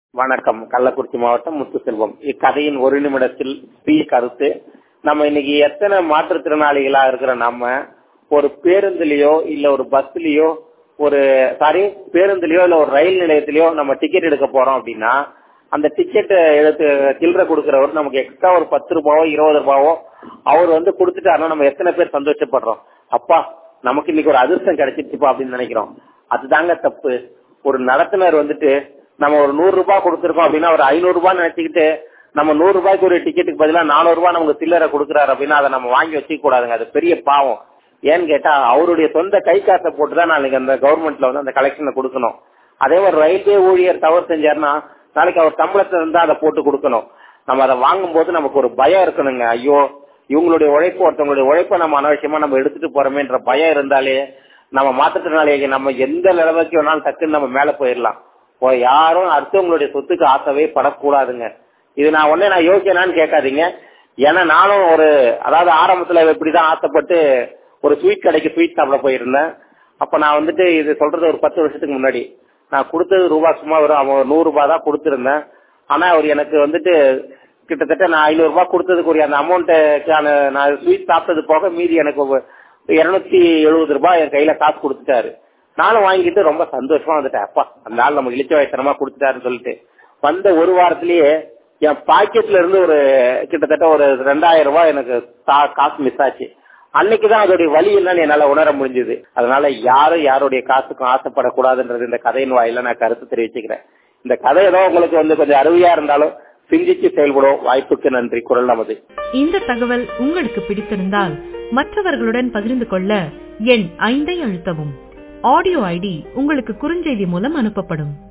வணக்கம் கள்ளக்குறிச்சி மாவட்டம் முத்துசெல்வம் இக்கதையின் ஒரு நிமிடத்தில் ஸ்ரீ கருத்து நம்ம இன்னைக்கு எத்தனை மாற்றுத்திறனாளிகளா இருக்கிற நம்ம ஒரு பேருந்துலயோ இல்ல ஒரு பஸ்லயோ ஒரு சாரி பேருந்துலயோ இல்ல ஒரு ரயில் நிலையத்திலயோ நம்ம டிக்கெட் எடுக்க போறோம் அப்படின்னா அந்த டிக்கெட் எடுத்து சில்லறை கொடுக்கறவர் நமக்கு எக்ஸ்ட்ரா ஒரு பத்து ரூபாவோ இருபது ரூபாவோ அவர் வந்து கொடுத்துட்டாருன்னா நம்ம எத்தனை பேர் சந்தோஷப்படுறோம் அப்பா நமக்கு இன்னைக்கு ஒரு அதிர்ஷ்டம் கிடைச்சிருச்சுப்பா அப்படின்னு நினைக்கிறோம் அதுதாங்க தப்பு ஒரு நடத்துனர் வந்துட்டு நம்ம ஒரு நூறு ரூபாய் கொடுத்துருக்கோம் அப்படின்னா ஒரு ஐநூறு ரூபாய் நினைச்சுக்கிட்டு நம்ம நூறு ரூபாய்க்கு ஒரு டிக்கெட்டுக்கு பதிலா நானூறு ரூபாய் நமக்கு சில்லறை கொடுக்குறாரு அப்படின்னா அதை நம்ம வாங்கி வச்சுக்க கூடாதுங்க அது பெரிய பாவம் ஏன்னு கேட்டா அவருடைய சொந்த கை காசை போட்டுதான் நாளைக்கு அந்த கவர்மெண்ட்ல வந்து அந்த கலெக்ஷனை கொடுக்கணும் அதே மாதிரி ரயில்வே ஊழியர் தவறு செஞ்சாருன்னா நாளைக்கு அவர் சம்பளத்துல இருந்தா அதை போட்டு கொடுக்கணும் நம்ம அதை வாங்கும் போது நமக்கு ஒரு பயம் இருக்கணுங்க ஐயோ இவங்களுடைய உழைப்பு ஒருத்தவங்களுடைய உழைப்பை நம்ம அனாவசியமா நம்ம எடுத்துட்டு போறோமேன்ற பயம் இருந்தாலே நம்ம மாற்றுத்திறனாளிகள் நம்ம எந்த நிலைமைக்கு வேணாலும் டக்குன்னு நம்ம மேல போயிடலாம் இப்போ யாரும் அடுத்தவங்களுடைய சொத்துக்கு ஆசைவே படக்கூடாதுங்க இது நான் ஒன்னே நான் யோசிச்சேனான்னு கேட்காதீங்க ஏன்னா நானும் ஒரு அதாவது ஆரம்பத்துல இப்படிதான் ஆசைப்பட்டு ஒரு ஸ்வீட் கடைக்கு ஸ்வீட் சாப்பிட போயிருந்தேன் அப்ப நான் வந்துட்டு இது சொல்றது ஒரு பத்து வருஷத்துக்கு முன்னாடி நான் கொடுத்தது ரூபா சும்மா ஒரு அவன் நூறு ரூபாய் தான் கொடுத்துருந்தேன் ஆனா அவர் எனக்கு வந்துட்டு கிட்டத்தட்ட நான் ஐநூறு ரூபாய் கொடுத்ததுக்குரிய அந்த அமௌண்ட்டுக்கான நான் ஸ்வீட் சாப்பிட்டது போக மீதி எனக்கு இருநூத்தி எழுபது ரூபாய் என் கையில காசு கொடுத்துட்டாரு நானும் வாங்கிட்டு ரொம்ப சந்தோஷமா வந்துட்டேன் அப்பா அந்த நாள் நம்ம இழிச்ச வயசனமா கொடுத்துட்டாருன்னு சொல்லிட்டு வந்த ஒரு வாரத்திலேயே என் பாக்கெட்ல இருந்து ஒரு கிட்டத்தட்ட ஒரு ரெண்டாயிரம் ரூபாய் எனக்கு காசு மிஸ் ஆச்சு அன்னைக்குதான் அதோடைய வழி என்னன்னு என்னால உணர முடிஞ்சது அதனால யாரும் யாருடைய காசுக்கும் ஆசைப்படக்கூடாதுன்றது இந்த கதையின் வாயில நான் கருத்து தெரிவிச்சுக்கிறேன் இந்த கதை ஏதோ உங்களுக்கு வந்து கொஞ்சம் அருவியா இருந்தாலும் சிந்திச்சு செயல்படும் வாய்ப்புக்கு நன்றி குரல் நமது இந்த தகவல் உங்களுக்கு பிடித்திருந்தால் மற்றவர்களுடன் பகிர்ந்து கொள்ள எண் ஐந்தை அழுத்தவும் ஆடியோ ஐடி உங்களுக்கு குறுஞ்செய்தி மூலம் அனுப்பப்படும்